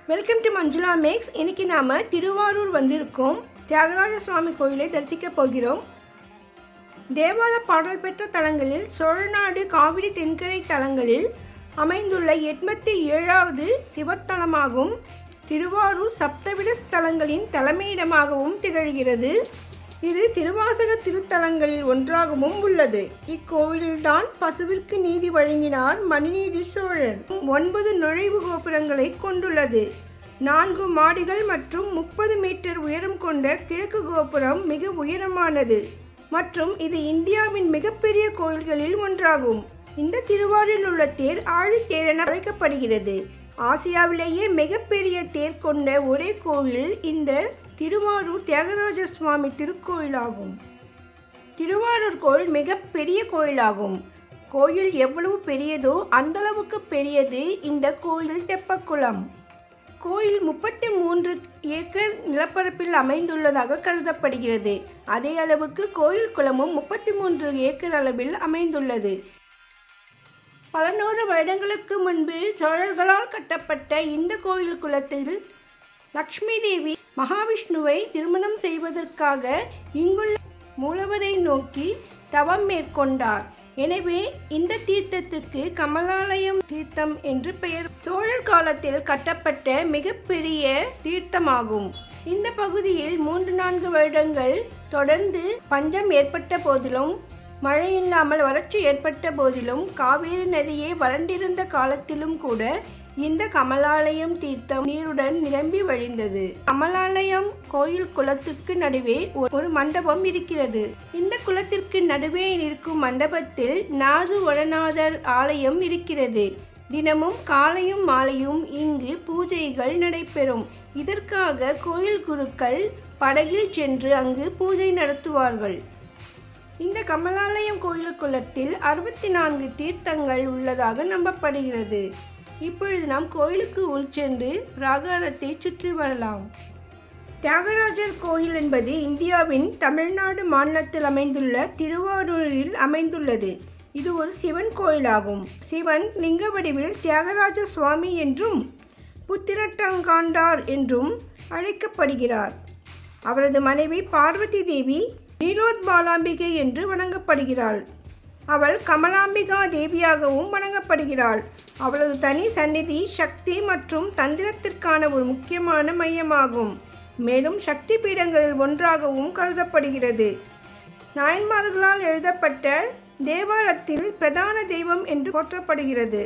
welcome to Manjula maths இன்னைக்கு நாம திருவாரூர் வந்திருக்கோம் தியாகராஜ சுவாமி கோயிலை தரிசிக்க போகிறோம் தேவார பாடல் பெற்ற தலங்களில் சோழநாடு காவிரி தென்கரை தலங்களில் அமைந்துள்ள எண்பத்தி ஏழாவது சிவத்தலமாகும் திருவாரூர் சப்தவிட ஸ்தலங்களின் தலைமையிடமாகவும் திகழ்கிறது இது திருவாசக திருத்தலங்களில் ஒன்றாகவும் உள்ளது இக்கோவிலில்தான் பசுவிற்கு நீதி வழங்கினார் மணிநீதி சோழர் ஒன்பது நுழைவு கோபுரங்களை கொண்டுள்ளது நான்கு மாடிகள் மற்றும் முப்பது மீட்டர் உயரம் கொண்ட கிழக்கு கோபுரம் மிக உயரமானது மற்றும் இது இந்தியாவின் மிகப்பெரிய கோயில்களில் ஒன்றாகும் இந்த திருவாரூரில் உள்ள தேர் ஆழித்தேர் என அழைக்கப்படுகிறது ஆசியாவிலேயே மிகப்பெரிய தேர் கொண்ட ஒரே கோவில் இந்த திருவாரூர் தியாகராஜ சுவாமி திருக்கோயிலாகும் திருவாரூர் கோயில் மிகப்பெரிய கோயிலாகும் கோயில் எவ்வளவு பெரியதோ அந்த அளவுக்கு பெரியது இந்த கோயில் தெப்பக்குளம் கோயில் முப்பத்தி மூன்று ஏக்கர் நிலப்பரப்பில் அமைந்துள்ளதாக கருதப்படுகிறது அதே அளவுக்கு கோயில் குளமும் முப்பத்தி மூன்று ஏக்கர் அளவில் அமைந்துள்ளது பல நூறு வருடங்களுக்கு முன்பு சோழர்களால் கட்டப்பட்ட இந்த கோயில் குளத்தில் லக்ஷ்மி தேவி மகாவிஷ்ணுவை திருமணம் செய்வதற்காக இங்குள்ள மூலவரை நோக்கி தவம் மேற்கொண்டார் எனவே இந்த தீர்த்தத்துக்கு கமலாலயம் தீர்த்தம் என்று பெயர் சோழர் காலத்தில் கட்டப்பட்ட மிகப்பெரிய தீர்த்தமாகும் இந்த பகுதியில் மூன்று நான்கு வருடங்கள் தொடர்ந்து பஞ்சம் ஏற்பட்ட போதிலும் மழை இல்லாமல் வறட்சி ஏற்பட்ட போதிலும் காவேரி நதியே வறண்டிருந்த காலத்திலும் கூட இந்த கமலாலயம் தீர்த்தம் நீருடன் நிரம்பி வழிந்தது கமலாலயம் கோயில் குளத்திற்கு நடுவே ஒரு மண்டபம் இருக்கிறது இந்த குளத்திற்கு நடுவே இருக்கும் மண்டபத்தில் நாது வடநாதர் ஆலயம் இருக்கிறது தினமும் காலையும் மாலையும் இங்கு பூஜைகள் நடைபெறும் இதற்காக கோயில் குருக்கள் படகில் சென்று அங்கு பூஜை நடத்துவார்கள் இந்த கமலாலயம் கோயில் குளத்தில் அறுபத்தி நான்கு தீர்த்தங்கள் உள்ளதாக நம்பப்படுகிறது இப்பொழுது நாம் கோயிலுக்கு உள் சென்று பிராகாரத்தை சுற்றி வரலாம் தியாகராஜர் கோயில் என்பது இந்தியாவின் தமிழ்நாடு மாநிலத்தில் அமைந்துள்ள திருவாரூரில் அமைந்துள்ளது இது ஒரு சிவன் கோயிலாகும் சிவன் லிங்க வடிவில் தியாகராஜ சுவாமி என்றும் புத்திரட்டங்காண்டார் என்றும் அழைக்கப்படுகிறார் அவரது மனைவி பார்வதி தேவி நீலோத்பாலாம்பிகை என்று வணங்கப்படுகிறாள் அவள் கமலாம்பிகா தேவியாகவும் வணங்கப்படுகிறாள் அவளது தனி சந்நிதி சக்தி மற்றும் தந்திரத்திற்கான ஒரு முக்கியமான மையமாகும் மேலும் சக்தி பீடங்களில் ஒன்றாகவும் கருதப்படுகிறது நாயன்மார்களால் எழுதப்பட்ட தேவாலயத்தில் பிரதான தெய்வம் என்று போற்றப்படுகிறது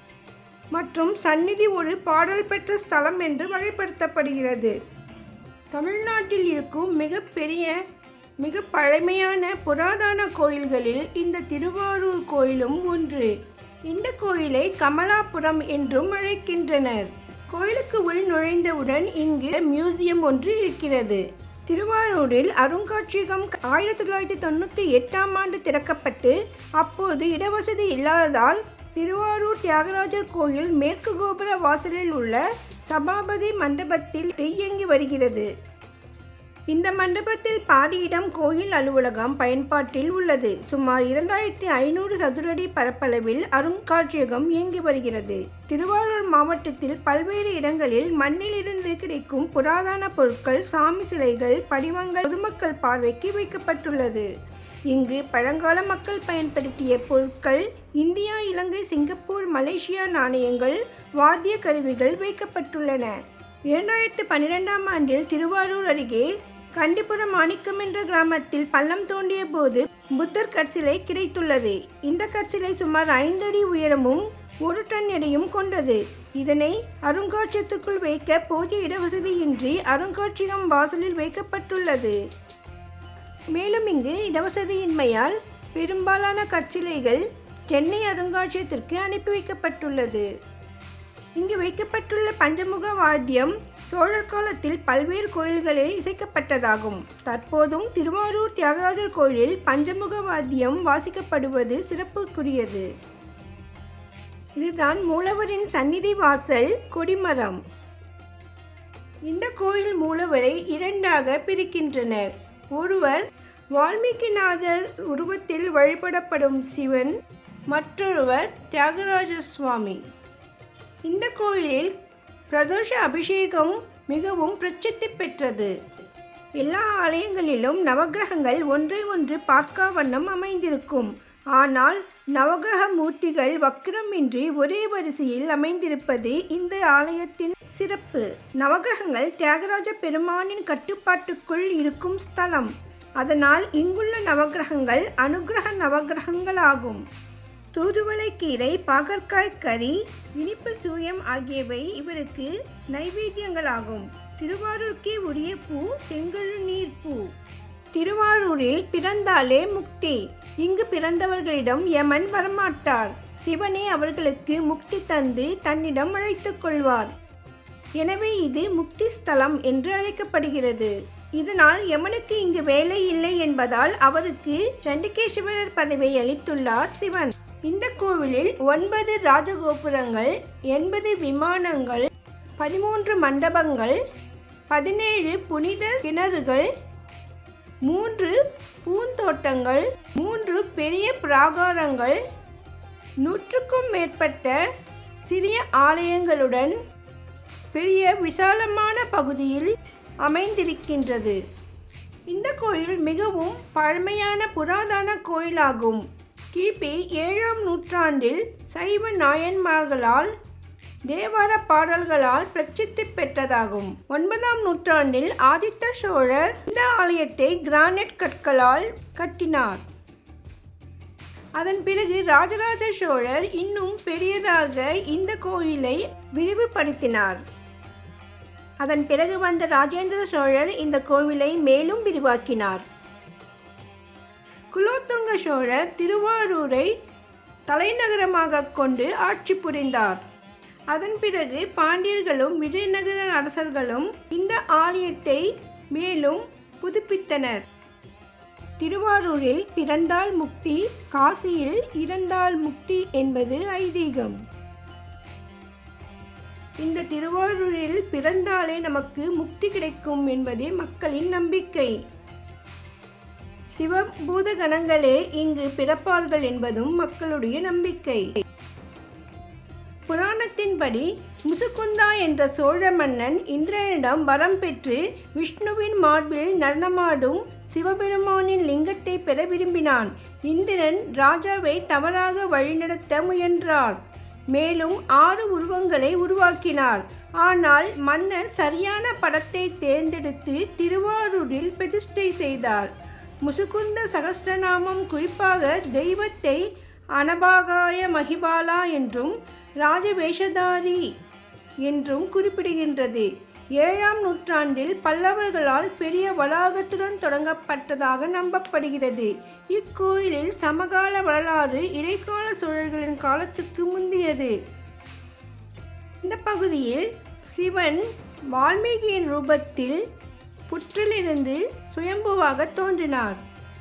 மற்றும் சந்நிதி ஒரு பாடல் பெற்ற ஸ்தலம் என்று வகைப்படுத்தப்படுகிறது தமிழ்நாட்டில் இருக்கும் மிகப்பெரிய மிக பழமையான புராதன கோயில்களில் இந்த திருவாரூர் கோயிலும் ஒன்று இந்த கோயிலை கமலாபுரம் என்றும் அழைக்கின்றனர் கோயிலுக்கு உள் நுழைந்தவுடன் இங்கு மியூசியம் ஒன்று இருக்கிறது திருவாரூரில் அருங்காட்சியகம் ஆயிரத்தி தொள்ளாயிரத்தி தொண்ணூற்றி எட்டாம் ஆண்டு திறக்கப்பட்டு அப்போது இடவசதி இல்லாததால் திருவாரூர் தியாகராஜர் கோயில் மேற்கு கோபுர வாசலில் உள்ள சபாபதி மண்டபத்தில் இயங்கி வருகிறது இந்த மண்டபத்தில் பாதி இடம் கோயில் அலுவலகம் பயன்பாட்டில் உள்ளது சுமார் இரண்டாயிரத்தி ஐநூறு சதுரடி பரப்பளவில் அருங்காட்சியகம் இயங்கி வருகிறது திருவாரூர் மாவட்டத்தில் பல்வேறு இடங்களில் மண்ணிலிருந்து கிடைக்கும் புராதன பொருட்கள் சாமி சிலைகள் படிவங்கள் பொதுமக்கள் பார்வைக்கு வைக்கப்பட்டுள்ளது இங்கு பழங்கால மக்கள் பயன்படுத்திய பொருட்கள் இந்தியா இலங்கை சிங்கப்பூர் மலேசியா நாணயங்கள் வாத்திய கருவிகள் வைக்கப்பட்டுள்ளன இரண்டாயிரத்து பன்னிரெண்டாம் ஆண்டில் திருவாரூர் அருகே கண்டிபுரம் மாணிக்கம் என்ற கிராமத்தில் பள்ளம் தோண்டிய போது புத்தர் கற்சிலை கிடைத்துள்ளது இந்த கற்சிலை சுமார் ஐந்து அடி உயரமும் ஒரு டன் எடையும் கொண்டது இதனை அருங்காட்சியகத்திற்குள் வைக்க போதிய இடவசதியின்றி அருங்காட்சியகம் வாசலில் வைக்கப்பட்டுள்ளது மேலும் இங்கு இடவசதியின்மையால் பெரும்பாலான கற்சிலைகள் சென்னை அருங்காட்சியகத்திற்கு அனுப்பி வைக்கப்பட்டுள்ளது இங்கு வைக்கப்பட்டுள்ள பஞ்சமுக வாத்தியம் சோழர் காலத்தில் பல்வேறு கோயில்களில் இசைக்கப்பட்டதாகும் தற்போதும் திருவாரூர் தியாகராஜர் கோயிலில் பஞ்சமுக வாத்தியம் வாசிக்கப்படுவது சிறப்புக்குரியது இதுதான் மூலவரின் சந்நிதி வாசல் கொடிமரம் இந்த கோயில் மூலவரை இரண்டாக பிரிக்கின்றனர் ஒருவர் வால்மீகிநாதர் உருவத்தில் வழிபடப்படும் சிவன் மற்றொருவர் தியாகராஜ சுவாமி இந்த கோயிலில் பிரதோஷ அபிஷேகம் மிகவும் பிரசித்தி பெற்றது எல்லா ஆலயங்களிலும் நவக்கிரகங்கள் ஒன்றை ஒன்று பார்க்கா வண்ணம் அமைந்திருக்கும் ஆனால் நவகிரக மூர்த்திகள் வக்கிரமின்றி ஒரே வரிசையில் அமைந்திருப்பது இந்த ஆலயத்தின் சிறப்பு நவகிரகங்கள் தியாகராஜ பெருமானின் கட்டுப்பாட்டுக்குள் இருக்கும் ஸ்தலம் அதனால் இங்குள்ள நவகிரகங்கள் அனுகிரக நவகிரகங்களாகும் தூதுவளை கீரை பாகற்காய் கறி இனிப்பு சூயம் ஆகியவை இவருக்கு நைவேத்தியங்களாகும் திருவாரூருக்கே உரிய பூ செங்கழுநீர் பூ திருவாரூரில் பிறந்தாலே முக்தி இங்கு பிறந்தவர்களிடம் யமன் வரமாட்டார் சிவனே அவர்களுக்கு முக்தி தந்து தன்னிடம் அழைத்துக் கொள்வார் எனவே இது முக்தி ஸ்தலம் என்று அழைக்கப்படுகிறது இதனால் யமனுக்கு இங்கு வேலை இல்லை என்பதால் அவருக்கு சண்டிகேஸ்வரர் பதவியை அளித்துள்ளார் சிவன் இந்த கோவிலில் ஒன்பது ராஜகோபுரங்கள் எண்பது விமானங்கள் பதிமூன்று மண்டபங்கள் பதினேழு புனித கிணறுகள் மூன்று பூந்தோட்டங்கள் மூன்று பெரிய பிராகாரங்கள் நூற்றுக்கும் மேற்பட்ட சிறிய ஆலயங்களுடன் பெரிய விசாலமான பகுதியில் அமைந்திருக்கின்றது இந்த கோயில் மிகவும் பழமையான புராதன கோயிலாகும் கிபி ஏழாம் நூற்றாண்டில் சைவ நாயன்மார்களால் தேவார பாடல்களால் பிரசித்தி பெற்றதாகும் ஒன்பதாம் நூற்றாண்டில் ஆதித்த சோழர் இந்த ஆலயத்தை கிரானைட் கற்களால் கட்டினார் அதன் பிறகு ராஜராஜ சோழர் இன்னும் பெரியதாக இந்த கோயிலை விரிவுபடுத்தினார் அதன் பிறகு வந்த ராஜேந்திர சோழர் இந்த கோவிலை மேலும் விரிவாக்கினார் குலோத்துங்க சோழர் திருவாரூரை தலைநகரமாக கொண்டு ஆட்சி புரிந்தார் அதன் பிறகு பாண்டியர்களும் விஜயநகர அரசர்களும் இந்த ஆலயத்தை மேலும் புதுப்பித்தனர் திருவாரூரில் பிறந்தால் முக்தி காசியில் இறந்தால் முக்தி என்பது ஐதீகம் இந்த திருவாரூரில் பிறந்தாலே நமக்கு முக்தி கிடைக்கும் என்பதே மக்களின் நம்பிக்கை சிவபூத கணங்களே இங்கு பிறப்பார்கள் என்பதும் மக்களுடைய நம்பிக்கை புராணத்தின்படி முசுகுந்தா என்ற சோழ மன்னன் இந்திரனிடம் வரம் பெற்று விஷ்ணுவின் மார்பில் நடனமாடும் சிவபெருமானின் லிங்கத்தை பெற விரும்பினான் இந்திரன் ராஜாவை தவறாக வழிநடத்த முயன்றார் மேலும் ஆறு உருவங்களை உருவாக்கினார் ஆனால் மன்னர் சரியான படத்தை தேர்ந்தெடுத்து திருவாரூரில் பிரதிஷ்டை செய்தார் முசுகுந்த சகஸ்ரநாமம் குறிப்பாக தெய்வத்தை அனபாகாய மகிபாலா என்றும் ராஜவேஷதாரி என்றும் குறிப்பிடுகின்றது ஏழாம் நூற்றாண்டில் பல்லவர்களால் பெரிய வளாகத்துடன் தொடங்கப்பட்டதாக நம்பப்படுகிறது இக்கோயிலில் சமகால வரலாறு இடைக்கால சோழர்களின் காலத்துக்கு முந்தியது இந்த பகுதியில் சிவன் வால்மீகியின் ரூபத்தில் புற்றிலிருந்து சுயம்புவாக தோன்றினார்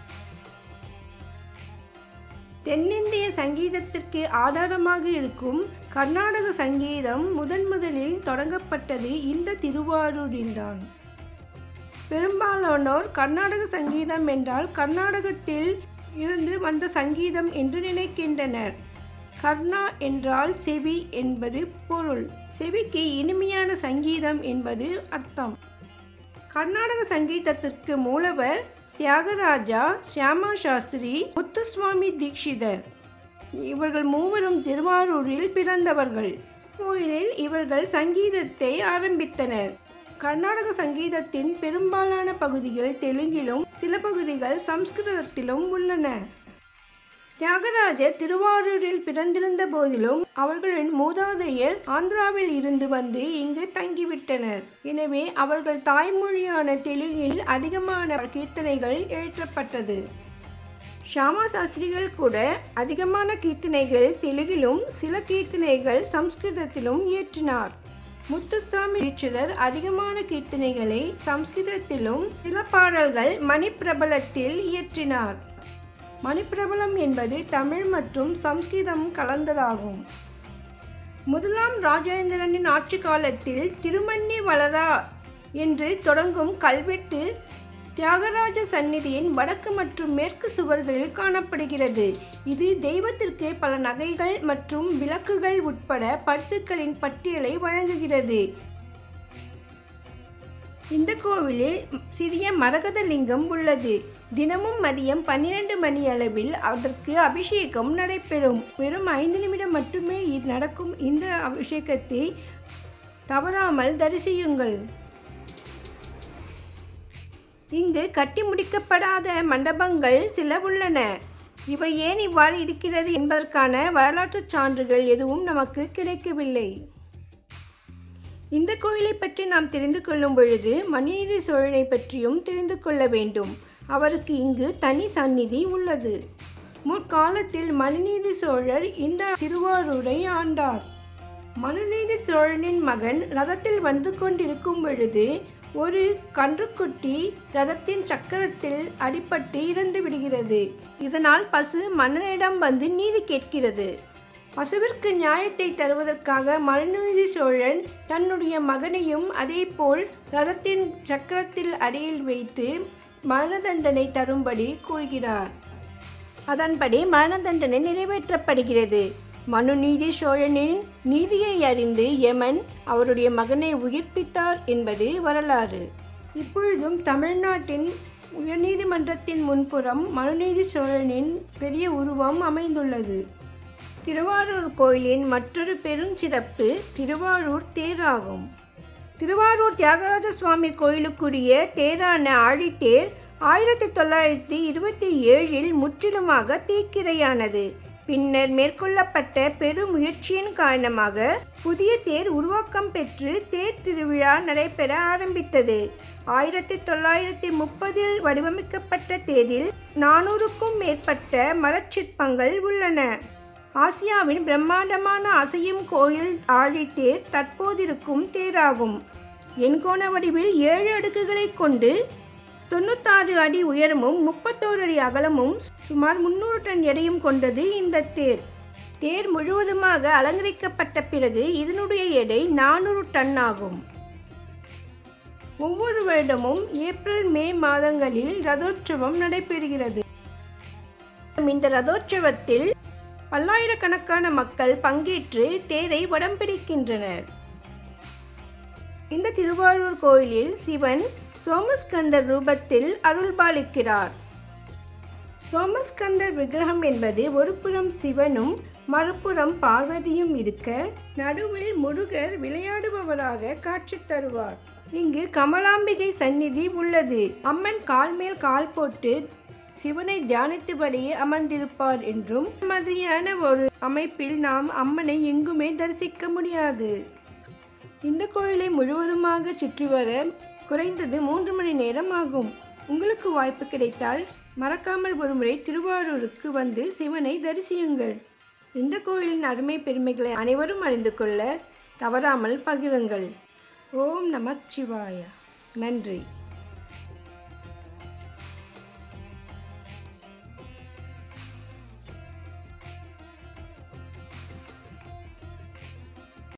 தென்னிந்திய சங்கீதத்திற்கு ஆதாரமாக இருக்கும் கர்நாடக சங்கீதம் முதன் முதலில் தொடங்கப்பட்டது இந்த திருவாரூரில்தான் பெரும்பாலானோர் கர்நாடக சங்கீதம் என்றால் கர்நாடகத்தில் இருந்து வந்த சங்கீதம் என்று நினைக்கின்றனர் கர்ணா என்றால் செவி என்பது பொருள் செவிக்கு இனிமையான சங்கீதம் என்பது அர்த்தம் கர்நாடக சங்கீதத்திற்கு மூலவர் தியாகராஜா சியாமா சாஸ்திரி முத்துசுவாமி தீட்சிதர் இவர்கள் மூவரும் திருவாரூரில் பிறந்தவர்கள் கோயிலில் இவர்கள் சங்கீதத்தை ஆரம்பித்தனர் கர்நாடக சங்கீதத்தின் பெரும்பாலான பகுதிகள் தெலுங்கிலும் சில பகுதிகள் சம்ஸ்கிருதத்திலும் உள்ளன தியாகராஜர் திருவாரூரில் பிறந்திருந்த போதிலும் அவர்களின் மூதாதையர் ஆந்திராவில் இருந்து வந்து இங்கு தங்கிவிட்டனர் எனவே அவர்கள் தாய்மொழியான தெலுங்கில் அதிகமான கீர்த்தனைகள் இயற்றப்பட்டது ஷாமா சாஸ்திரிகள் கூட அதிகமான கீர்த்தனைகள் தெலுங்கிலும் சில கீர்த்தனைகள் சம்ஸ்கிருதத்திலும் இயற்றினார் முத்துசாமி தீட்சிதர் அதிகமான கீர்த்தனைகளை சம்ஸ்கிருதத்திலும் சில பாடல்கள் மணிப்பிரபலத்தில் இயற்றினார் மணிப்பிரபலம் என்பது தமிழ் மற்றும் சம்ஸ்கிருதம் கலந்ததாகும் முதலாம் ராஜேந்திரனின் ஆட்சி காலத்தில் திருமண்ணி வளரா என்று தொடங்கும் கல்வெட்டு தியாகராஜ சந்நிதியின் வடக்கு மற்றும் மேற்கு சுவர்களில் காணப்படுகிறது இது தெய்வத்திற்கு பல நகைகள் மற்றும் விளக்குகள் உட்பட பரிசுகளின் பட்டியலை வழங்குகிறது இந்த கோவிலில் சிறிய மரகத லிங்கம் உள்ளது தினமும் மதியம் பன்னிரண்டு மணி அளவில் அதற்கு அபிஷேகம் நடைபெறும் வெறும் ஐந்து நிமிடம் மட்டுமே இ- நடக்கும் இந்த அபிஷேகத்தை தவறாமல் தரிசியுங்கள் இங்கு கட்டி முடிக்கப்படாத மண்டபங்கள் சில உள்ளன இவை ஏன் இவ்வாறு இருக்கிறது என்பதற்கான வரலாற்றுச் சான்றுகள் எதுவும் நமக்கு கிடைக்கவில்லை இந்த கோயிலை பற்றி நாம் தெரிந்து கொள்ளும் பொழுது மணிநீதி சோழனை பற்றியும் தெரிந்து கொள்ள வேண்டும் அவருக்கு இங்கு தனி சந்நிதி உள்ளது முற்காலத்தில் மனுநீதி சோழர் இந்த திருவாரூரை ஆண்டார் மனுநீதி சோழனின் மகன் ரதத்தில் வந்து கொண்டிருக்கும் பொழுது ஒரு கன்றுக்குட்டி ரதத்தின் சக்கரத்தில் அடிபட்டு இறந்து விடுகிறது இதனால் பசு மன்னனிடம் வந்து நீதி கேட்கிறது பசுவிற்கு நியாயத்தை தருவதற்காக மனுநீதி சோழன் தன்னுடைய மகனையும் அதேபோல் ரதத்தின் சக்கரத்தில் அடியில் வைத்து மரண தண்டனை தரும்படி கூறுகிறார் அதன்படி மரண தண்டனை நிறைவேற்றப்படுகிறது மனுநீதி சோழனின் நீதியை அறிந்து யமன் அவருடைய மகனை உயிர்ப்பித்தார் என்பது வரலாறு இப்பொழுதும் தமிழ்நாட்டின் உயர்நீதிமன்றத்தின் முன்புறம் மனுநீதி சோழனின் பெரிய உருவம் அமைந்துள்ளது திருவாரூர் கோயிலின் மற்றொரு பெருஞ்சிறப்பு திருவாரூர் தேராகும் திருவாரூர் தியாகராஜ சுவாமி கோயிலுக்குரிய தேரான ஆழித்தேர் ஆயிரத்தி தொள்ளாயிரத்தி இருபத்தி ஏழில் முற்றிலுமாக தீக்கிரையானது பின்னர் மேற்கொள்ளப்பட்ட பெருமுயற்சியின் காரணமாக புதிய தேர் உருவாக்கம் பெற்று தேர் திருவிழா நடைபெற ஆரம்பித்தது ஆயிரத்தி தொள்ளாயிரத்தி முப்பதில் வடிவமைக்கப்பட்ட தேரில் நானூறுக்கும் மேற்பட்ட மரச்சிற்பங்கள் உள்ளன ஆசியாவின் பிரம்மாண்டமான அசையும் கோயில் ஆழித்தேர் தற்போதிருக்கும் தேராகும் எண்கோண வடிவில் ஏழு அடுக்குகளை கொண்டு தொண்ணூத்தாறு அடி உயரமும் முப்பத்தோரு அடி அகலமும் சுமார் முன்னூறு டன் எடையும் கொண்டது இந்த தேர் தேர் முழுவதுமாக அலங்கரிக்கப்பட்ட பிறகு இதனுடைய எடை நானூறு டன் ஆகும் ஒவ்வொரு வருடமும் ஏப்ரல் மே மாதங்களில் ரதோற்சவம் நடைபெறுகிறது இந்த ரதோற்சவத்தில் பல்லாயிரக்கணக்கான மக்கள் பங்கேற்று தேரை வடம் பிடிக்கின்றனர் இந்த திருவாரூர் கோயிலில் சிவன் சோமஸ்கந்தர் ரூபத்தில் அருள்பாலிக்கிறார் சோமஸ்கந்தர் விக்கிரகம் என்பது ஒரு புறம் சிவனும் மறுபுறம் பார்வதியும் இருக்க நடுவில் முருகர் விளையாடுபவராக காட்சி தருவார் இங்கு கமலாம்பிகை சந்நிதி உள்ளது அம்மன் கால் மேல் கால் போட்டு சிவனை தியானித்தபடி அமர்ந்திருப்பார் என்றும் இந்த மாதிரியான ஒரு அமைப்பில் நாம் அம்மனை எங்குமே தரிசிக்க முடியாது இந்த கோயிலை முழுவதுமாக சுற்றி வர குறைந்தது மூன்று மணி நேரம் ஆகும் உங்களுக்கு வாய்ப்பு கிடைத்தால் மறக்காமல் ஒருமுறை திருவாரூருக்கு வந்து சிவனை தரிசியுங்கள் இந்த கோயிலின் அருமை பெருமைகளை அனைவரும் அறிந்து கொள்ள தவறாமல் பகிருங்கள் ஓம் நமச்சிவாய நன்றி